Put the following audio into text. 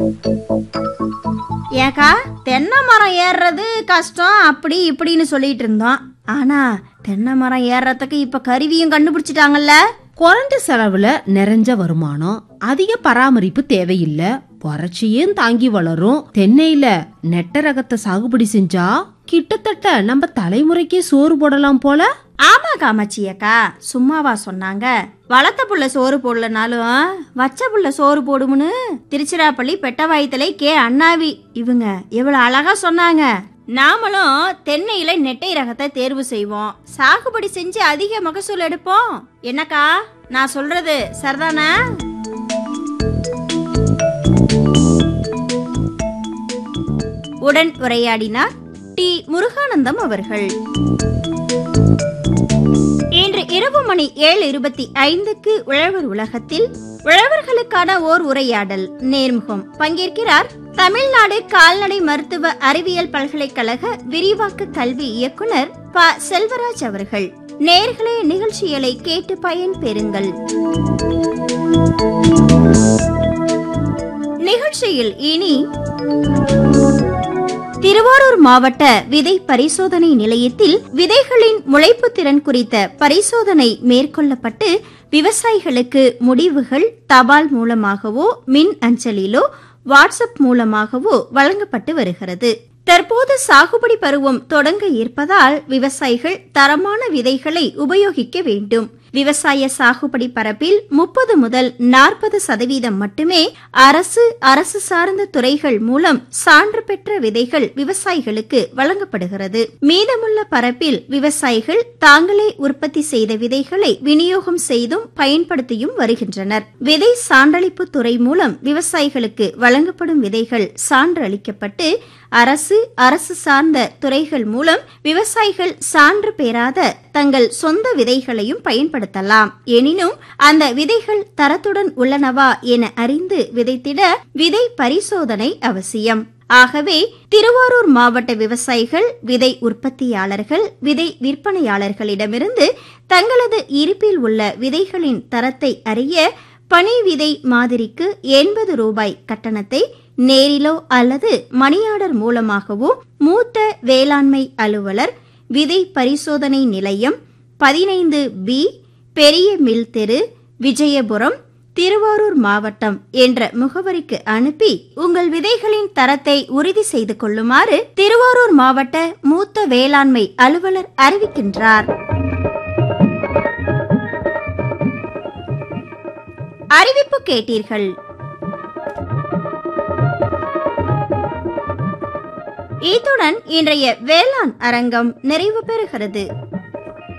ஏக்கா தென்னை மரம் ஏறுறது கஷ்டம் அப்படி இப்படின்னு சொல்லிட்டு இருந்தோம் ஆனா தென்னை மரம் ஏறுறதுக்கு இப்ப கருவியும் கண்டுபிடிச்சிட்டாங்கல்ல குறைஞ்ச செலவுல நிறைஞ்ச வருமானம் அதிக பராமரிப்பு தேவையில்ல வறட்சியும் தாங்கி வளரும் தென்னையில நெட்ட ரகத்தை சாகுபடி செஞ்சா கிட்டத்தட்ட நம்ம தலைமுறைக்கே சோறு போடலாம் போல ஆமா காமாட்சி அக்கா சும்மாவா சொன்னாங்க வளர்த்த புள்ள சோறு போடலனாலும் வச்ச புள்ள சோறு போடும்னு திருச்சிராப்பள்ளி பெட்டவாயத்தலை கே அண்ணாவி இவங்க எவ்வளவு அழகா சொன்னாங்க நாமளும் தென்னையில நெட்டை ரகத்தை தேர்வு செய்வோம் சாகுபடி செஞ்சு அதிக மகசூல் எடுப்போம் என்னக்கா நான் சொல்றது சரிதானே உடன் உரையாடினார் டி முருகானந்தம் அவர்கள் இன்று இரவு மணி ஏழு இருபத்தி ஐந்துக்கு உழவர் உலகத்தில் உழவர்களுக்கான ஓர் உரையாடல் நேர்முகம் பங்கேற்கிறார் தமிழ்நாடு கால்நடை மருத்துவ அறிவியல் பல்கலைக்கழக விரிவாக்க கல்வி இயக்குனர் ப செல்வராஜ் அவர்கள் நேர்களே நிகழ்ச்சிகளை கேட்டு பயன் பெறுங்கள் நிகழ்ச்சியில் இனி திருவாரூர் மாவட்ட விதை பரிசோதனை நிலையத்தில் விதைகளின் முளைப்பு திறன் குறித்த பரிசோதனை மேற்கொள்ளப்பட்டு விவசாயிகளுக்கு முடிவுகள் தபால் மூலமாகவோ மின் அஞ்சலிலோ வாட்ஸ்அப் மூலமாகவோ வழங்கப்பட்டு வருகிறது தற்போது சாகுபடி பருவம் தொடங்க இருப்பதால் விவசாயிகள் தரமான விதைகளை உபயோகிக்க வேண்டும் விவசாய சாகுபடி பரப்பில் முப்பது முதல் நாற்பது சதவீதம் மட்டுமே அரசு அரசு சார்ந்த துறைகள் மூலம் சான்று பெற்ற விதைகள் விவசாயிகளுக்கு வழங்கப்படுகிறது மீதமுள்ள பரப்பில் விவசாயிகள் தாங்களே உற்பத்தி செய்த விதைகளை விநியோகம் செய்தும் பயன்படுத்தியும் வருகின்றனர் விதை சான்றளிப்பு துறை மூலம் விவசாயிகளுக்கு வழங்கப்படும் விதைகள் சான்று அளிக்கப்பட்டு அரசு அரசு சார்ந்த துறைகள் மூலம் விவசாயிகள் சான்று பெறாத தங்கள் சொந்த விதைகளையும் பயன்படுத்தலாம் எனினும் அந்த விதைகள் தரத்துடன் உள்ளனவா என அறிந்து விதைத்திட விதை பரிசோதனை அவசியம் ஆகவே திருவாரூர் மாவட்ட விவசாயிகள் விதை உற்பத்தியாளர்கள் விதை விற்பனையாளர்களிடமிருந்து தங்களது இருப்பில் உள்ள விதைகளின் தரத்தை அறிய பனி விதை மாதிரிக்கு எண்பது ரூபாய் கட்டணத்தை நேரிலோ அல்லது மணியாடர் மூலமாகவோ மூத்த வேளாண்மை அலுவலர் விதை பரிசோதனை நிலையம் பதினைந்து பி பெரிய மில் தெரு விஜயபுரம் திருவாரூர் மாவட்டம் என்ற முகவரிக்கு அனுப்பி உங்கள் விதைகளின் தரத்தை உறுதி செய்து கொள்ளுமாறு திருவாரூர் மாவட்ட மூத்த வேளாண்மை அலுவலர் அறிவிக்கின்றார் அறிவிப்பு கேட்டீர்கள் இத்துடன் இன்றைய வேளாண் அரங்கம் நிறைவு பெறுகிறது